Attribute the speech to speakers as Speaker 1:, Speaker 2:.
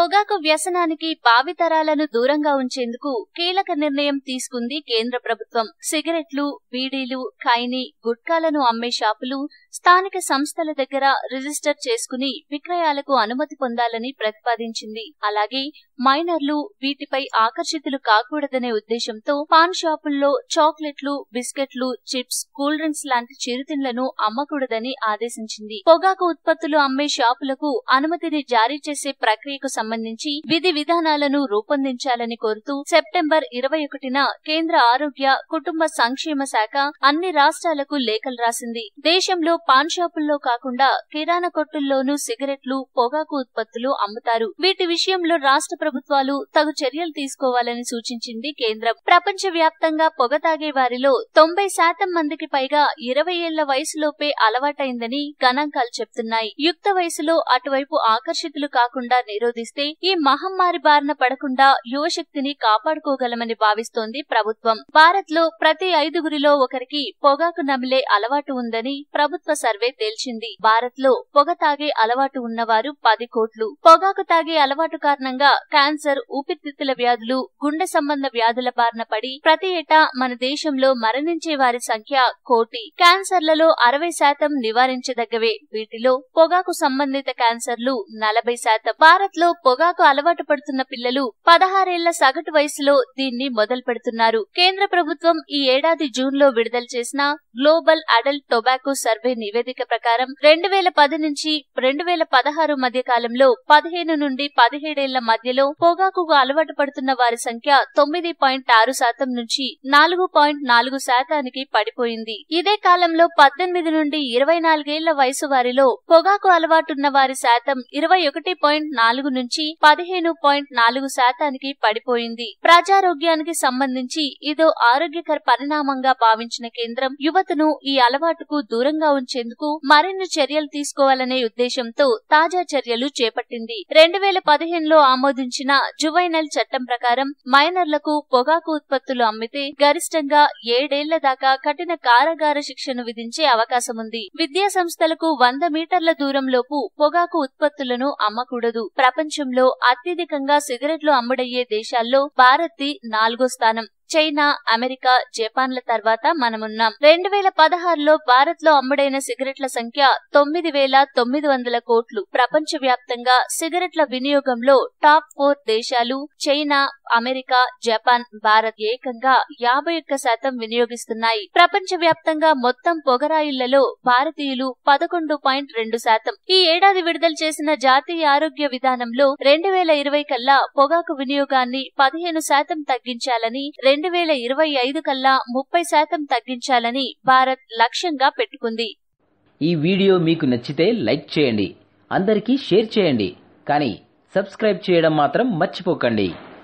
Speaker 1: పొగాకు వ్యసనానికి భావితరాలను దూరంగా ఉంచేందుకు కీలక నిర్ణయం తీసుకుంది కేంద్ర ప్రభుత్వం సిగరెట్లు బీడీలు ఖైనీ గుట్కాలను అమ్మే షాపులు స్థానిక సంస్థల దగ్గర రిజిస్టర్ చేసుకుని విక్రయాలకు అనుమతి పొందాలని ప్రతిపాదించింది అలాగే మైనర్లు వీటిపై ఆకర్షితులు కాకూడదనే ఉద్దేశంతో పాన్ షాపుల్లో చాక్లెట్లు బిస్కెట్లు చిప్స్ కూల్ డ్రింక్స్ లాంటి చిరుతిండ్లను అమ్మకూడదని ఆదేశించింది పొగాకు ఉత్పత్తులు అమ్మే షాపులకు అనుమతిని జారీ చేసే ప్రక్రియకు సంబంధించి విధి విధానాలను రూపొందించాలని కోరుతూ సెప్టెంబర్ ఇరవై ఒకటిన కేంద్ర ఆరోగ్య కుటుంబ సంక్షేమ శాఖ అన్ని రాష్ట్రాలకు లేఖలు రాసింది దేశంలో పాన్ షాపుల్లో కాకుండా కిరాణా కొట్టుల్లోనూ సిగరెట్లు పొగాకు ఉత్పత్తులు అమ్ముతారు వీటి విషయంలో రాష్ట్ర ప్రభుత్వాలు తగు చర్యలు తీసుకోవాలని సూచించింది కేంద్రం ప్రపంచ వ్యాప్తంగా పొగ తాగే వారిలో తొంభై శాతం మందికి పైగా ఇరవై ఏళ్ల వయసులోపే అలవాటైందని గణాంకాలు చెప్తున్నాయి యుక్త వయసులో అటువైపు ఆకర్షితులు కాకుండా నిరోధిస్తే ఈ మహమ్మారి బారిన పడకుండా యువశక్తిని కాపాడుకోగలమని భావిస్తోంది ప్రభుత్వం భారత్ లో ప్రతి ఐదుగురిలో ఒకరికి పొగాకు నమిలే అలవాటు ఉందని ప్రభుత్వ సర్వే తేల్చింది భారత్ లో పొగ తాగే అలవాటు ఉన్నవారు పది కోట్లు పొగాకు తాగే అలవాటు కారణంగా క్యాన్సర్ ఊపిరితిత్తుల వ్యాధులు గుండె సంబంధ వ్యాధుల బారిన పడి ప్రతి ఏటా మన దేశంలో మరణించే వారి సంఖ్య కోటి క్యాన్సర్లలో అరవై శాతం నివారించదగ్గవే వీటిలో పొగాకు సంబంధిత క్యాన్సర్లు నలభై శాతం భారత్ లో పొగాకు అలవాటు పడుతున్న పిల్లలు పదహారేళ్ల సగటు వయసులో దీన్ని మొదలు పెడుతున్నారు కేంద్ర ప్రభుత్వం ఈ ఏడాది జూన్ లో విడుదల చేసిన గ్లోబల్ అడల్ట్ టొబాకో సర్వే నివేదిక ప్రకారం రెండు వేల పది నుంచి రెండు వేల పదహారు మధ్య కాలంలో పదిహేను నుండి పదిహేడేళ్ల మధ్యలో పొగాకుకు అలవాటు పడుతున్న వారి సంఖ్య తొమ్మిది పాయింట్ ఆరు శాతం నుంచి నాలుగు పాయింట్ నాలుగు శాతానికి పడిపోయింది ఇదే కాలంలో పద్దెనిమిది నుండి ఇరవై నాలుగేళ్ల వయసు వారిలో పొగాకు అలవాటున్న వారి శాతం ఇరవై ఒకటి పాయింట్ నాలుగు నుంచి పదిహేను పాయింట్ నాలుగు శాతానికి పడిపోయింది ప్రజారోగ్యానికి సంబంధించి ఇదో ఆరోగ్యకర పరిణామంగా భావించిన కేంద్రం యువతను ఈ అలవాటుకు దూరంగా ఉంచేందుకు మరిన్ని చర్యలు తీసుకోవాలనే ఉద్దేశంతో తాజా చర్యలు చేపట్టింది రెండు వేల పదిహేనులో ఆమోదించిన జువైనల్ చట్టం ప్రకారం మైనర్లకు పొగాకు ఉత్పత్తులు అమ్మితే గరిష్టంగా ఏడేళ్ల దాకా కఠిన కారాగార శిక్షను విధించే అవకాశం ఉంది విద్యా సంస్థలకు వంద మీటర్ల దూరంలోపు పొగాకు ఉత్పత్తులను అమ్మకూడదు ప్రపంచంలో అత్యధికంగా సిగరెట్లు అమ్ముడయ్యే దేశాల్లో భారత్ది నాలుగో స్థానం చైనా అమెరికా జపాన్ల తర్వాత మనమున్నాం రెండు వేల పదహారులో భారత్ లో అమ్ముడైన సిగరెట్ల సంఖ్య తొమ్మిది వేల తొమ్మిది వందల కోట్లు ప్రపంచ వ్యాప్తంగా సిగరెట్ల వినియోగంలో టాప్ ఫోర్ దేశాలు చైనా అమెరికా జపాన్ భారత్ ఏకంగా యాభై ఒక్క శాతం వినియోగిస్తున్నాయి ప్రపంచ వ్యాప్తంగా మొత్తం పొగరాయిళ్లలో భారతీయులు పదకొండు పాయింట్ రెండు శాతం ఈ ఏడాది విడుదల చేసిన జాతీయ ఆరోగ్య విధానంలో రెండు వేల ఇరవై కల్లా పొగాకు వినియోగాన్ని పదిహేను శాతం తగ్గించాలని రెండు వేల ఇరవై ఐదు కల్లా ముప్పై శాతం తగ్గించాలని భారత్ లక్ష్యంగా పెట్టుకుంది
Speaker 2: ఈ వీడియో మీకు నచ్చితే లైక్ చేయండి అందరికీ షేర్ చేయండి కానీ సబ్స్క్రైబ్ చేయడం మాత్రం మర్చిపోకండి